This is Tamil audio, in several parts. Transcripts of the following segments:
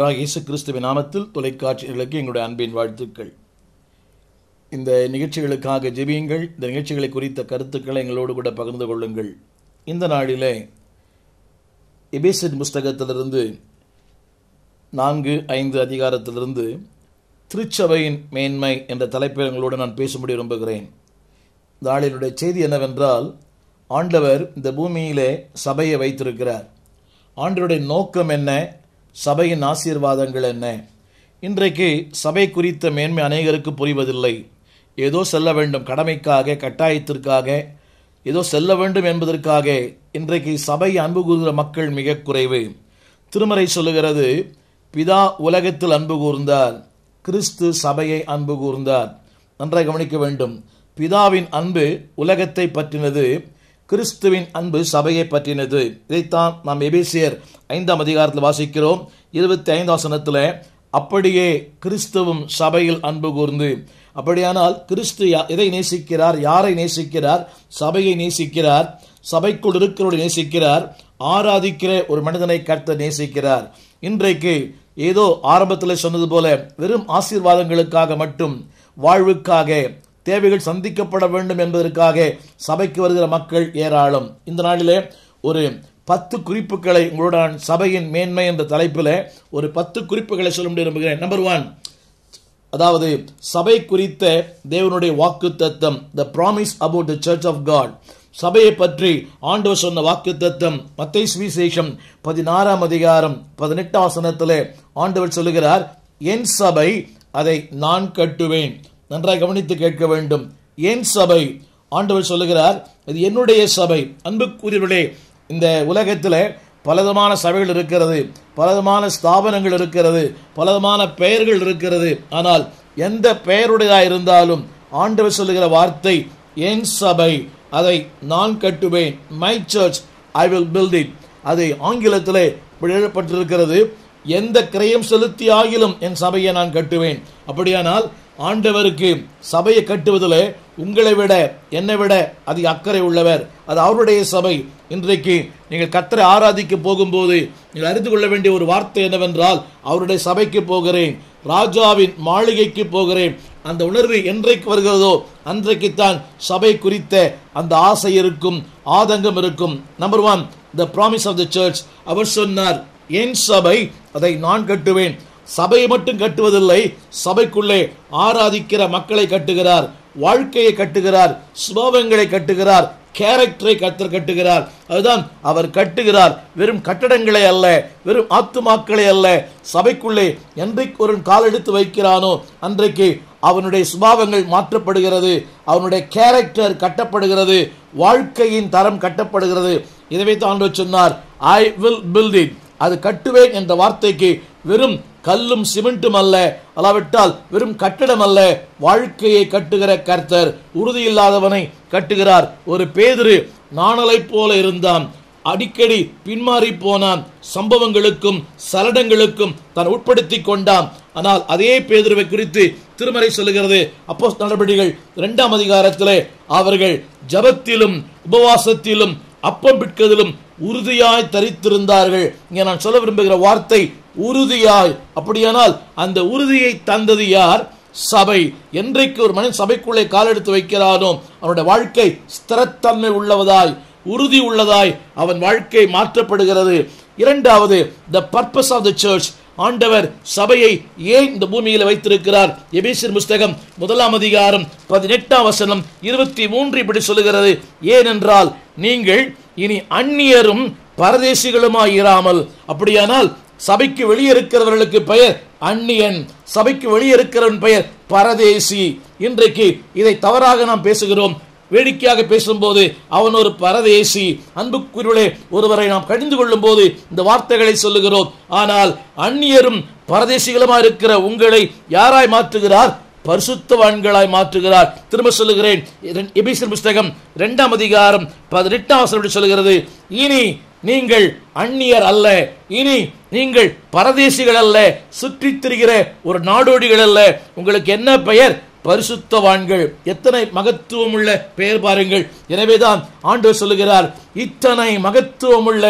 ஆண்டவராக இயேசு கிறிஸ்துவின் நாமத்தில் தொலைக்காட்சிகளுக்கு எங்களுடைய அன்பின் வாழ்த்துக்கள் இந்த நிகழ்ச்சிகளுக்காக ஜெபியுங்கள் இந்த நிகழ்ச்சிகளை குறித்த கருத்துக்களை எங்களோடு கூட பகிர்ந்து கொள்ளுங்கள் இந்த நாளிலே எபேசின் புஸ்தகத்திலிருந்து நான்கு ஐந்து அதிகாரத்திலிருந்து திருச்சபையின் மேன்மை என்ற தலைப்பில் எங்களோடு நான் பேசும்படி விரும்புகிறேன் இந்த நாளினுடைய செய்தி என்னவென்றால் ஆண்டவர் இந்த பூமியிலே சபையை வைத்திருக்கிறார் ஆண்டவருடைய நோக்கம் என்ன சபையின் ஆசீர்வாதங்கள் என்ன இன்றைக்கு சபை குறித்த மேன்மை அநேகருக்கு புரிவதில்லை ஏதோ செல்ல வேண்டும் கடமைக்காக கட்டாயத்திற்காக ஏதோ செல்ல வேண்டும் என்பதற்காக இன்றைக்கு சபை அன்பு கூறுகிற மக்கள் மிக குறைவு திருமறை சொல்லுகிறது பிதா உலகத்தில் அன்பு கூர்ந்தார் கிறிஸ்து சபையை அன்பு கூர்ந்தார் நன்றாக கவனிக்க வேண்டும் பிதாவின் அன்பு உலகத்தை பற்றினது கிறிஸ்துவின் அன்பு சபையை பற்றினது இதைத்தான் நாம் எபேசியர் ஐந்தாம் அதிகாரத்தில் வாசிக்கிறோம் இருபத்தி ஐந்தாம் வசனத்தில் அப்படியே கிறிஸ்துவும் சபையில் அன்பு கூர்ந்து அப்படியானால் கிறிஸ்து யா- எதை நேசிக்கிறார் யாரை நேசிக்கிறார் சபையை நேசிக்கிறார் சபைக்குள் இருக்கிறவரை நேசிக்கிறார் ஆராதிக்கிற ஒரு மனிதனை கர்த்தர் நேசிக்கிறார் இன்றைக்கு ஏதோ ஆரம்பத்தில் சொன்னது போல வெறும் ஆசீர்வாதங்களுக்காக மட்டும் வாழ்வுக்காக தேவைகள் சந்திக்கப்பட வேண்டும் என்பதற்காக சபைக்கு வருகிற மக்கள் ஏராளம் இந்த நாளிலே ஒரு பத்து குறிப்புகளை உங்களுடன் சபையின் மேன்மை என்ற தலைப்பில் ஒரு பத்து குறிப்புகளை சொல்ல முடியும் விரும்புகிறேன் நம்பர் ஒன் அதாவது சபை குறித்த தேவனுடைய வாக்கு தத்தம் the promise about the church of God சபையை பற்றி ஆண்டவர் சொன்ன வாக்கு தத்தம் மத்தை சுவிசேஷம் பதினாறாம் அதிகாரம் பதினெட்டாம் வசனத்திலே ஆண்டவர் சொல்லுகிறார் என் சபை அதை நான் கட்டுவேன் நன்றாக கவனித்து கேட்க வேண்டும் என் சபை ஆண்டவர் சொல்லுகிறார் இது என்னுடைய சபை அன்புக்குரியவர்களே இந்த உலகத்தில் பலவிதமான சபைகள் இருக்கிறது பலவிதமான ஸ்தாபனங்கள் இருக்கிறது பலவிதமான பெயர்கள் இருக்கிறது ஆனால் எந்த பெயருடையதாக இருந்தாலும் ஆண்டவர் சொல்லுகிற வார்த்தை என் சபை அதை நான் கட்டுவேன் my church I will build it அது ஆங்கிலத்திலே இப்படி எழுதப்பட்டிருக்கிறது எந்த கிரயம் செலுத்தி ஆகிலும் என் சபையை நான் கட்டுவேன் அப்படியானால் ஆண்டவருக்கு சபையை கட்டுவதில் உங்களை விட என்னை விட அதிக அக்கறை உள்ளவர் அது அவருடைய சபை இன்றைக்கு நீங்கள் கத்தரை ஆராதிக்க போகும்போது நீங்கள் அறிந்து கொள்ள வேண்டிய ஒரு வார்த்தை என்னவென்றால் அவருடைய சபைக்கு போகிறேன் ராஜாவின் மாளிகைக்கு போகிறேன் அந்த உணர்வு என்றைக்கு வருகிறதோ அன்றைக்குத்தான் சபை குறித்த அந்த ஆசை இருக்கும் ஆதங்கம் இருக்கும் number one the promise of the church அவர் சொன்னார் என் சபை அதை நான் கட்டுவேன் சபையை மட்டும் கட்டுவதில்லை சபைக்குள்ளே ஆராதிக்கிற மக்களை கட்டுகிறார் வாழ்க்கையை கட்டுகிறார் சுபாவங்களை கட்டுகிறார் கேரக்டரை கத்தர் கட்டுகிறார் அதுதான் அவர் கட்டுகிறார் வெறும் கட்டடங்களை அல்ல வெறும் ஆத்துமாக்களை அல்ல சபைக்குள்ளே என்றைக்கு ஒரு கால் எடுத்து வைக்கிறானோ அன்றைக்கு அவனுடைய சுபாவங்கள் மாற்றப்படுகிறது அவனுடைய கேரக்டர் கட்டப்படுகிறது வாழ்க்கையின் தரம் கட்டப்படுகிறது இதுவே தான் சொன்னார் ஐ வில் பில்ட் இட் அது கட்டுவேன் என்ற வார்த்தைக்கு வெறும் கல்லும் சிமெண்ட்டும் அல்ல அல்லாவிட்டால் வெறும் கட்டடம் அல்ல வாழ்க்கையை கட்டுகிற கர்த்தர் உறுதி இல்லாதவனை கட்டுகிறார் ஒரு பேதுரு நாணலை போல இருந்தான் அடிக்கடி பின்மாறி போனான் சம்பவங்களுக்கும் சலடங்களுக்கும் தான் உட்படுத்தி கொண்டான் ஆனால் அதே பேதுருவை குறித்து திருமறை சொல்லுகிறது அப்போ நடவடிக்கைகள் இரண்டாம் அதிகாரத்திலே அவர்கள் ஜபத்திலும் உபவாசத்திலும் அப்பம் பிட்கதிலும் உறுதியாய் தரித்திருந்தார்கள் இங்கே நான் சொல்ல விரும்புகிற வார்த்தை உறுதியாய் அப்படியானால் அந்த உறுதியை தந்தது யார் சபை என்றைக்கு ஒரு மனிதன் சபைக்குள்ளே காலெடுத்து வைக்கிறானோ அவனுடைய வாழ்க்கை ஸ்திரத்தன்மை உள்ளவதாய் உறுதி உள்ளதாய் அவன் வாழ்க்கை மாற்றப்படுகிறது இரண்டாவது the purpose of the church ஆண்டவர் சபையை ஏன் இந்த பூமியில் வைத்திருக்கிறார் எபேசியர் புஸ்தகம் முதலாம் அதிகாரம் பதினெட்டாம் வசனம் இருபத்தி மூன்று இப்படி சொல்லுகிறது ஏனென்றால் நீங்கள் இனி அந்நியரும் பரதேசிகளுமாய் இராமல் அப்படியானால் சபைக்கு வெளியே இருக்கிறவர்களுக்கு பெயர் அந்நியன் சபைக்கு வெளியே இருக்கிறவன் பெயர் பரதேசி இன்றைக்கு இதை தவறாக நாம் பேசுகிறோம் வேடிக்கையாக பேசும்போது அவன் ஒரு பரதேசி அன்புக்குருளே ஒருவரை நாம் கடிந்து கொள்ளும் போது இந்த வார்த்தைகளை சொல்லுகிறோம் ஆனால் அந்நியரும் பரதேசிகளுமா இருக்கிற உங்களை யாராய் மாற்றுகிறார் பரிசுத்தவான்களாய் மாற்றுகிறார் திரும்ப சொல்லுகிறேன் இதன் எபிசியர் புஸ்தகம் இரண்டாம் அதிகாரம் பதினெட்டாம் வசனம் இப்படி சொல்லுகிறது இனி நீங்கள் அந்நியர் அல்ல இனி நீங்கள் பரதேசிகள் அல்ல சுற்றித் திரிகிற ஒரு நாடோடிகள் அல்ல உங்களுக்கு என்ன பெயர் பரிசுத்தவான்கள் எத்தனை மகத்துவம் உள்ள பெயர் பாருங்கள் எனவேதான் ஆண்டவர் சொல்லுகிறார் இத்தனை மகத்துவம் உள்ள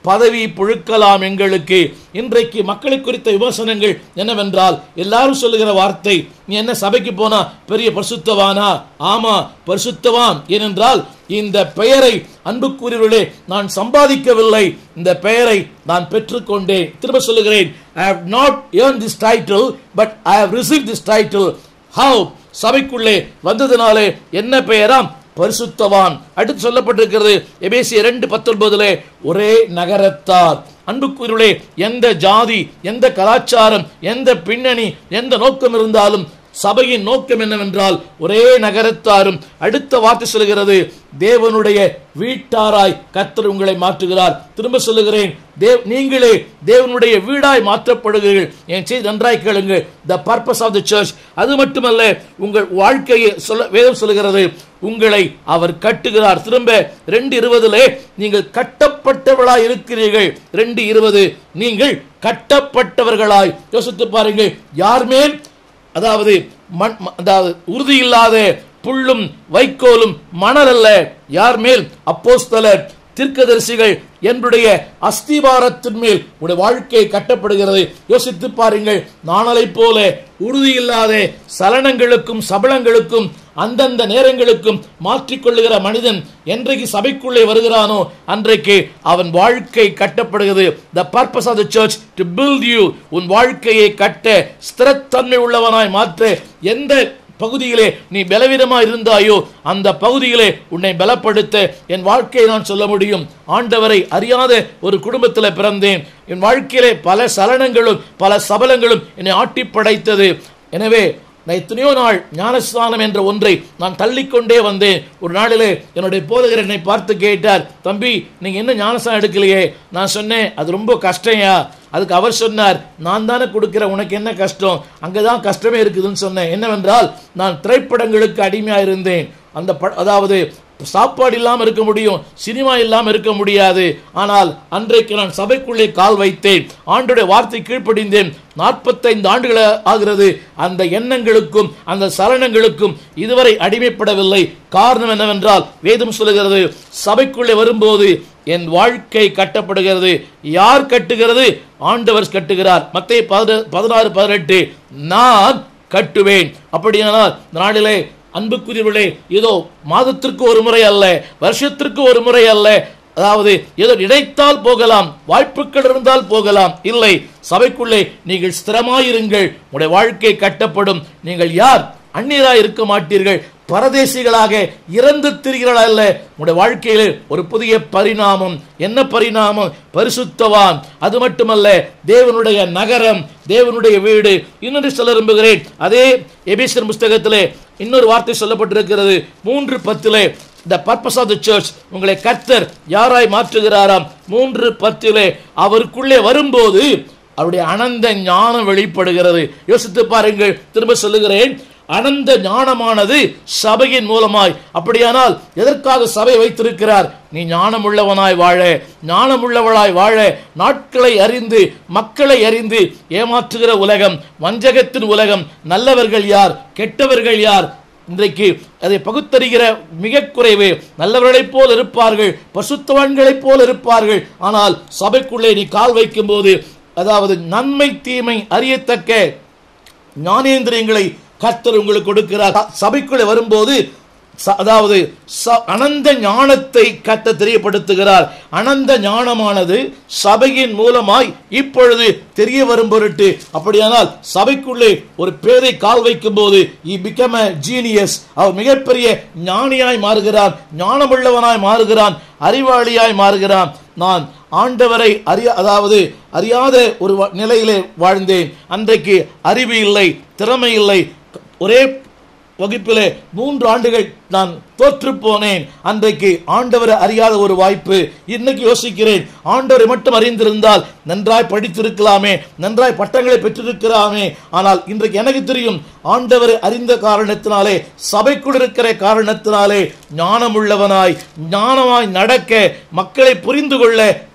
பதவி புழுக்கலாம் எங்களுக்கு இன்றைக்கு மக்களை குறித்த விமர்சனங்கள் என்னவென்றால் எல்லாரும் சொல்லுகிற வார்த்தை நீ என்ன சபைக்கு போனா பெரிய பரிசுத்தவானா ஆமா பரிசுத்தவான் ஏனென்றால் இந்த பெயரை அன்புக்குரியவர்களே நான் சம்பாதிக்கவில்லை இந்த பெயரை நான் பெற்றுக்கொண்டேன் திரும்ப சொல்லுகிறேன் I have not earn this title but I have receive this title have சபைக்குள்ளே வந்ததினாலே என்ன பெயராம் பரிசுத்தவான் அடுத்து சொல்லப்பட்டிருக்கிறது எபேசிய ரெண்டு பத்தொன்பதுல ஒரே நகரத்தார் அன்புக்குரியவர்களே எந்த ஜாதி எந்த கலாச்சாரம் எந்த பின்னணி எந்த நோக்கம் இருந்தாலும் சபையின் நோக்கம் என்னவென்றால் ஒரே நகரத்தாரும் அடுத்த வார்த்தை சொல்கிறது தேவனுடைய வீட்டாராய் கர்த்தர் உங்களை மாற்றுகிறார் திரும்ப சொல்லுகிறேன் தேவ் நீங்களே தேவனுடைய வீடாய் மாற்றப்படுகிறீர்கள் என் செய்தி நன்றாய் கேளுங்க the purpose of the church அது மட்டுமல்ல உங்கள் வாழ்க்கையை சொல்ல வேதம் சொல்லுகிறது உங்களை அவர் கட்டுகிறார் திரும்ப ரெண்டு இருபதுலே நீங்கள் கட்டப்பட்டவர்களாய் இருக்கிறீர்கள் ரெண்டு இருபது நீங்கள் கட்டப்பட்டவர்களாய் யோசித்து பாருங்கள் யார் மேல் அதாவது மண் ம- அதாவது உறுதி இல்லாத புல்லும் வைக்கோலும் மணல் அல்ல யார் மேல் அப்போஸ்தலர் தீர்க்கதரிசிகள் என்னுடைய அஸ்திபாரத்தின் மேல் உடைய வாழ்க்கை கட்டப்படுகிறது யோசித்து பாருங்கள் நாணலை போல உறுதி இல்லாத சலனங்களுக்கும் சபலங்களுக்கும் அந்தந்த நேரங்களுக்கும் மாற்றிக்கொள்ளுகிற மனிதன் என்றைக்கு சபைக்குள்ளே வருகிறானோ அன்றைக்கு அவன் வாழ்க்கை கட்டப்படுகிறது the purpose of the church to build you உன் வாழ்க்கையை கட்ட ஸ்திரத்தன்மை உள்ளவனாய் மாற்ற எந்த பகுதியிலே நீ பலவீனமா இருந்தாயோ அந்த பகுதியிலே உன்னை பலப்படுத்த என் வாழ்க்கையை நான் சொல்ல முடியும் ஆண்டவரை அறியாத ஒரு குடும்பத்தில் பிறந்தேன் என் வாழ்க்கையிலே பல சலனங்களும் பல சபலங்களும் என்னை ஆட்டி படைத்தது எனவே நான் எத்தனையோ நாள் ஞானஸ்தானம் என்ற ஒன்றை நான் தள்ளிக்கொண்டே வந்தேன் ஒரு நாளிலே என்னுடைய போதகர் என்னை பார்த்து கேட்டார் தம்பி நீங்க என்ன ஞானஸ்தானம் எடுக்கலையே நான் சொன்னேன் அது ரொம்ப கஷ்டம்யா அதுக்கு அவர் சொன்னார் நான் தானே கொடுக்கிறேன் உனக்கு என்ன கஷ்டம் அங்கதான் கஷ்டமே இருக்குதுன்னு சொன்னேன் என்னவென்றால் நான் திரைப்படங்களுக்கு அடிமையா இருந்தேன் அந்த ப அதாவது சாப்பாடு இல்லாமல் இருக்க முடியும் சினிமா இல்லாமல் இருக்க முடியாது ஆனால் அன்றைக்கு நான் சபைக்குள்ளே கால் வைத்தேன் ஆண்டுடைய வார்த்தை கீழ்ப்படிந்தேன் நாற்பத்தைந்து ஆண்டுகள் ஆகிறது அந்த எண்ணங்களுக்கும் அந்த சலனங்களுக்கும் இதுவரை அடிமைப்படவில்லை காரணம் என்னவென்றால் வேதம் சொல்லுகிறது சபைக்குள்ளே வரும்போது என் வாழ்க்கை கட்டப்படுகிறது யார் கட்டுகிறது ஆண்டவர் கட்டுகிறார் மத்திய பதினாறு பதினெட்டு நான் கட்டுவேன் அப்படியானால் இந்த நாளிலே அன்புக்குரியவர்களே ஏதோ மாதத்திற்கு ஒரு முறை அல்ல வருஷத்திற்கு ஒரு முறை அல்ல அதாவது ஏதோ நினைத்தால் போகலாம் வாய்ப்புகள் இருந்தால் போகலாம் இல்லை சபைக்குள்ளே நீங்கள் ஸ்திரமாயிருங்கள் உங்களுடைய வாழ்க்கை கட்டப்படும் நீங்கள் யார் அந்நியராய் இருக்க மாட்டீர்கள் பரதேசிகளாக இறந்து திரிகிறாள் அல்ல உங்களுடைய வாழ்க்கையில் ஒரு புதிய பரிணாமம் என்ன பரிணாமம் பரிசுத்தவான் அது மட்டுமல்ல தேவனுடைய நகரம் தேவனுடைய வீடு இன்னொன்று சொல்ல விரும்புகிறேன் அதே எபேசியர் புஸ்தகத்திலே இன்னொரு வார்த்தை சொல்லப்பட்டிருக்கிறது மூன்று பத்திலே the purpose of the church உங்களை கர்த்தர் யாராய் மாற்றுகிறாராம் மூன்று பத்திலே அவருக்குள்ளே வரும்போது அவருடைய அனந்த ஞானம் வெளிப்படுகிறது யோசித்து பாருங்கள் திரும்ப சொல்லுகிறேன் அனந்த ஞானமானது சபையின் மூலமாய் அப்படியானால் எதற்காக சபை வைத்திருக்கிறார் நீ ஞானமுள்ளவனாய் வாழ ஞானமுள்ளவளாய் வாழ நாட்களை அறிந்து மக்களை அறிந்து ஏமாற்றுகிற உலகம் வஞ்சகத்தின் உலகம் நல்லவர்கள் யார் கெட்டவர்கள் யார் இன்றைக்கு அதை பகுத்தறிகிற மிக குறைவு நல்லவர்களைப் போல் இருப்பார்கள் பசுத்தவான்களைப் போல் இருப்பார்கள் ஆனால் சபைக்குள்ளே நீ கால் வைக்கும்போது அதாவது நன்மை தீமை அறியத்தக்க ஞானேந்திரியங்களை கர்த்தர் உங்களுக்கு கொடுக்கிறார் சபைக்குள்ளே வரும்போது ச- அதாவது ச- அனந்த ஞானத்தை கத்த தெரியப்படுத்துகிறார் அனந்த ஞானமானது சபையின் மூலமாய் இப்பொழுது தெரிய வரும் பொருட்டு அப்படியானால் சபைக்குள்ளே ஒரு பேரை கால் வைக்கும் போது இ பிகம் அ ஜீனியஸ் அவர் மிகப்பெரிய ஞானியாய் மாறுகிறான் ஞானமுள்ளவனாய் மாறுகிறான் அறிவாளியாய் மாறுகிறான் நான் ஆண்டவரை அறிய அதாவது அறியாத ஒரு வ- நிலையிலே வாழ்ந்தேன் அன்றைக்கு அறிவு இல்லை திறமை இல்லை ஒரே வகுப்பிலே மூன்று ஆண்டுகள் நான் தோற்று போனேன் அன்றைக்கு ஆண்டவரை அறியாத ஒரு வாய்ப்பு இன்னைக்கு யோசிக்கிறேன் ஆண்டவரை மட்டும் அறிந்திருந்தால் நன்றாய் படித்திருக்கலாமே நன்றாய் பட்டங்களை பெற்றிருக்கலாமே ஆனால் இன்றைக்கு எனக்கு தெரியும் ஆண்டவரை அறிந்த காரணத்தினாலே சபைக்குள் இருக்கிற காரணத்தினாலே ஞானமுள்ளவனாய் ஞானமாய் நடக்க மக்களை புரிந்து கொள்ள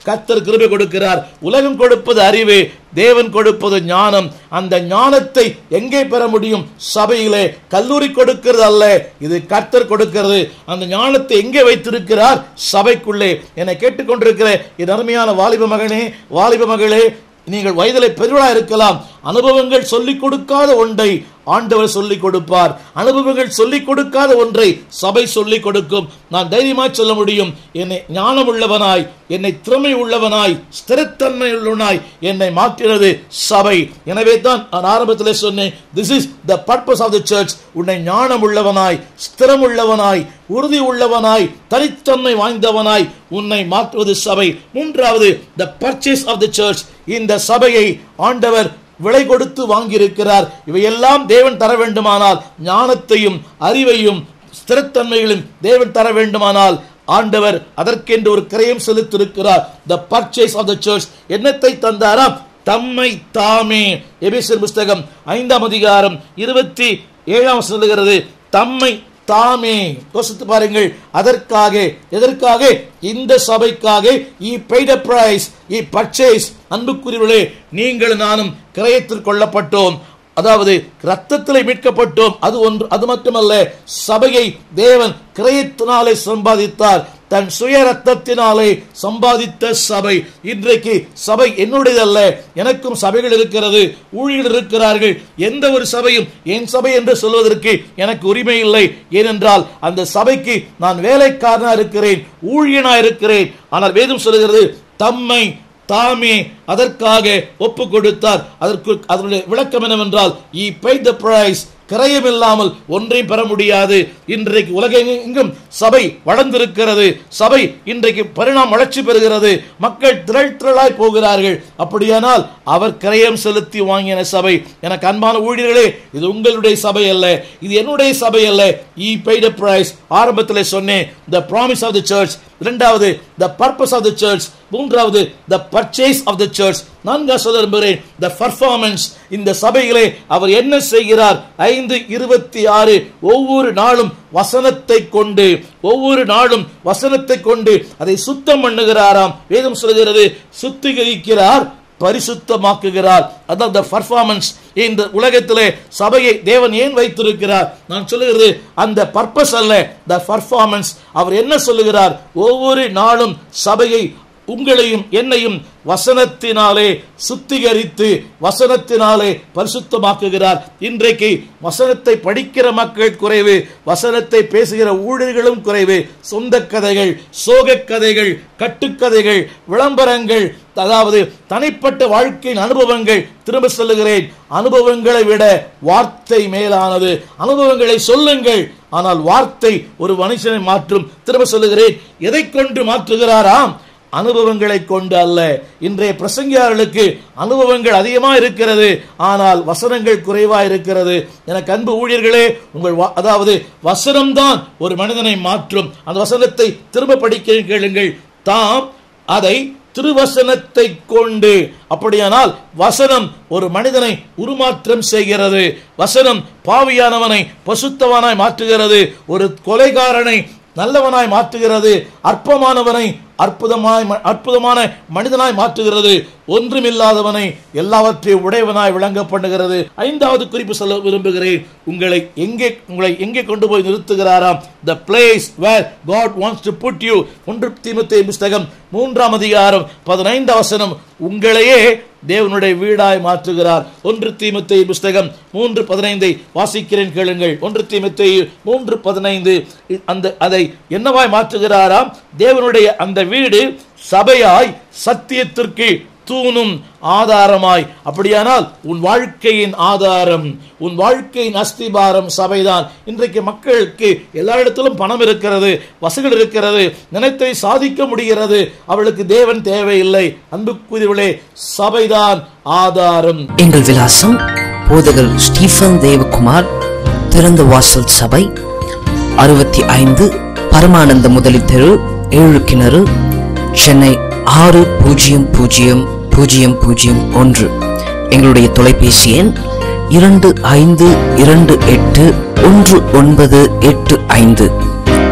கர்த்தர் கிருபை கொடுக்கிறார் உலகம் கொடுப்பது அறிவு தேவன் கொடுப்பது ஞானம் அந்த ஞானத்தை எங்கே பெற முடியும் சபையிலே கல்லூரி கொடுக்கிறது அல்ல இது கர்த்தர் கொடுக்கிறது அந்த ஞானத்தை எங்கே வைத்திருக்கிறார் சபைக்குள்ளே என்னை கேட்டுக்கொண்டிருக்கிற என் அருமையான வாலிப மகனே வாலிப மகளே நீங்கள் வயதிலே பெரியவளா இருக்கலாம் அனுபவங்கள் சொல்லிக் கொடுக்காத ஒன்றை ஆண்டவர் சொல்லிக் கொடுப்பார் அனுபவங்கள் சொல்லிக் கொடுக்காத ஒன்றை சபை சொல்லிக் கொடுக்கும் நான் தைரியமாய் சொல்ல முடியும் என்னை ஞானம் உள்ளவனாய் என்னை திறமை உள்ளவனாய் ஸ்திரத்தன்மை உள்ளவனாய் என்னை மாற்றினது சபை எனவே தான் நான் ஆரம்பத்தில் சொன்னேன் this is the purpose of the church உன்னை ஞானம் உள்ளவனாய் ஸ்திரம் உள்ளவனாய் உறுதி உள்ளவனாய் தனித்தன்மை வாய்ந்தவனாய் உன்னை மாற்றுவது சபை மூன்றாவது the purchase of the church இந்த சபையை ஆண்டவர் விலை கொடுத்து வாங்கியிருக்கிறார் இவையெல்லாம் தேவன் தர வேண்டுமானால் ஞானத்தையும் அறிவையும் ஸ்திரத்தன்மைகளையும் தேவன் தர வேண்டுமானால் ஆண்டவர் அதற்கென்று ஒரு கிரயம் செலுத்திருக்கிறார் the purchase of the church என்னத்தை தந்தாராம் தம்மை தாமே எபேசியர் புஸ்தகம் ஐந்தாம் அதிகாரம் இருபத்தி ஏழாம் சொல்லுகிறது தம்மை தாமே யோசித்து பாருங்கள் அதற்காக எதற்காக இந்த சபைக்காக he paid price he purchase அன்புக்குரியவர்களே நீங்கள் நானும் கிரயத்தில் கொள்ளப்பட்டோம் அதாவது ரத்தத்திலே மீட்கப்பட்டோம் அது ஒன்று அது மட்டுமல்ல சபையை தேவன் கிரயத்தினாலே சம்பாதித்தார் தன் சுய ரத்தத்தினாலே சம்பாதித்த சபை இன்றைக்கு சபை என்னுடையதல்ல எனக்கும் சபைகள் இருக்கிறது ஊழியர்கள் இருக்கிறார்கள் எந்த ஒரு சபையும் என் சபை என்று சொல்வதற்கு எனக்கு உரிமை இல்லை ஏனென்றால் அந்த சபைக்கு நான் வேலைக்காரனா இருக்கிறேன் ஊழியனா இருக்கிறேன் ஆனால் வேதம் சொல்லுகிறது தம்மை தாமே அதற்காக ஒப்பு கொடுத்தார் அதற்கு அதனுடைய விளக்கம் என்னவென்றால் இ பை த பிரைஸ் கிரயம் இல்லாமல் ஒன்றையும் பெற முடியாது இன்றைக்கு உலகெங்கும் சபை வளர்ந்திருக்கிறது சபை இன்றைக்கு பரிணாம வளர்ச்சி பெறுகிறது மக்கள் திரள் திரளாய் போகிறார்கள் அப்படியானால் அவர் கிரயம் செலுத்தி வாங்கின சபை எனக்கு அன்பான ஊழியர்களே இது உங்களுடைய சபை அல்ல இது என்னுடைய சபை அல்ல இ பெய்ட் பிரைஸ் ஆரம்பத்தில் சொன்னேன் the promise of the church இரண்டாவது the purpose of the church மூன்றாவது the purchase of the church நான்கா சொல்ல விரும்புகிறேன் த பர்ஃபார்மன்ஸ் இந்த சபையிலே அவர் என்ன செய்கிறார் ஐந்து இருபத்தி ஆறு ஒவ்வொரு நாளும் வசனத்தை கொண்டு ஒவ்வொரு நாளும் வசனத்தை கொண்டு அதை சுத்தம் பண்ணுகிறாராம் வேதம் சொல்கிறது சுத்திகரிக்கிறார் பரிசுத்தமாக்குகிறார் அதான் த பர்ஃபார்மன்ஸ் இந்த உலகத்திலே சபையை தேவன் ஏன் வைத்திருக்கிறார் நான் சொல்லுகிறது அந்த பர்பஸ் அல்ல த பர்ஃபார்மன்ஸ் அவர் என்ன சொல்லுகிறார் ஒவ்வொரு நாளும் சபையை உங்களையும் என்னையும் வசனத்தினாலே சுத்திகரித்து வசனத்தினாலே பரிசுத்தமாக்குகிறார் இன்றைக்கு வசனத்தை படிக்கிற மக்கள் குறைவு வசனத்தை பேசுகிற ஊழியர்களும் குறைவு சொந்த கதைகள் சோக கதைகள் கட்டுக்கதைகள் விளம்பரங்கள் அதாவது தனிப்பட்ட வாழ்க்கையின் அனுபவங்கள் திரும்ப சொல்லுகிறேன் அனுபவங்களை விட வார்த்தை மேலானது அனுபவங்களை சொல்லுங்கள் ஆனால் வார்த்தை ஒரு மனுஷனை மாற்றும் திரும்ப சொல்லுகிறேன் எதை கொண்டு மாற்றுகிறாராம் அனுபவங்களை கொண்டு அல்ல இன்றைய பிரசங்கியாளர்களுக்கு அனுபவங்கள் அதிகமா இருக்கிறது ஆனால் வசனங்கள் குறைவா இருக்கிறது எனக்கு அன்பு ஊழியர்களே உங்கள் வா- அதாவது வசனம்தான் ஒரு மனிதனை மாற்றும் அந்த வசனத்தை திரும்ப படிக்க கேளுங்கள் தாம் அதை திருவசனத்தை கொண்டு அப்படியானால் வசனம் ஒரு மனிதனை உருமாற்றம் செய்கிறது வசனம் பாவியானவனை பசுத்தவனாய் மாற்றுகிறது ஒரு கொலைகாரனை நல்லவனாய் மாற்றுகிறது அற்பமானவனை அற்புதமாய் அற்புதமான மனிதனாய் மாற்றுகிறது ஒன்றுமில்லாதவனை எல்லாவற்றையும் உடையவனாய் விளங்க பண்ணுகிறது ஐந்தாவது குறிப்பு சொல்ல விரும்புகிறேன் உங்களை எங்கே உங்களை எங்கே கொண்டு போய் நிறுத்துகிறாராம் the place where God wants to put you ஒன்று தீமத்தை புஸ்தகம் மூன்றாம் அதிகாரம் பதினைந்து வசனம் உங்களையே தேவனுடைய வீடாய் மாற்றுகிறார் ஒன்று தீமத்தை புஸ்தகம் மூன்று பதினைந்தை வாசிக்கிறேன் கேளுங்கள் ஒன்று தீமத்தை மூன்று பதினைந்து அந்த அதை என்னவாய் மாற்றுகிறாராம் தேவனுடைய அந்த வீடு சபையாய் சத்தியத்திற்கு தூணும் ஆதாரமாய் அப்படியானால் உன் வாழ்க்கையின் ஆதாரம் உன் வாழ்க்கையின் அஸ்திபாரம் சபைதான் இன்றைக்கு மக்களுக்கு எல்லா இடத்திலும் பணம் இருக்கிறது வசதிகள் இருக்கிறது நினைத்தை சாதிக்க முடிகிறது அவளுக்கு தேவன் தேவையில்லை அன்புக்குரியவளே சபைதான் ஆதாரம் எங்கள் விலாசம் போதகர் ஸ்டீஃபன் தேவகுமார் திறந்த வாசல் சபை அறுபத்தி ஐந்து பரமானந்த முதலி தெரு ஏழு கிணறு சென்னை ஆறு பூஜ்ஜியம் பூஜ்ஜியம் பூஜ்ஜியம் பூஜ்ஜியம் ஒன்று எங்களுடைய தொலைபேசி எண் இரண்டு ஐந்து இரண்டு எட்டு ஒன்று ஒன்பது எட்டு ஐந்து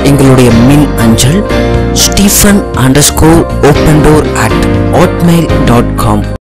எங்களுடைய மின் அஞ்சல் Stephen underscore open door at hotmail dot com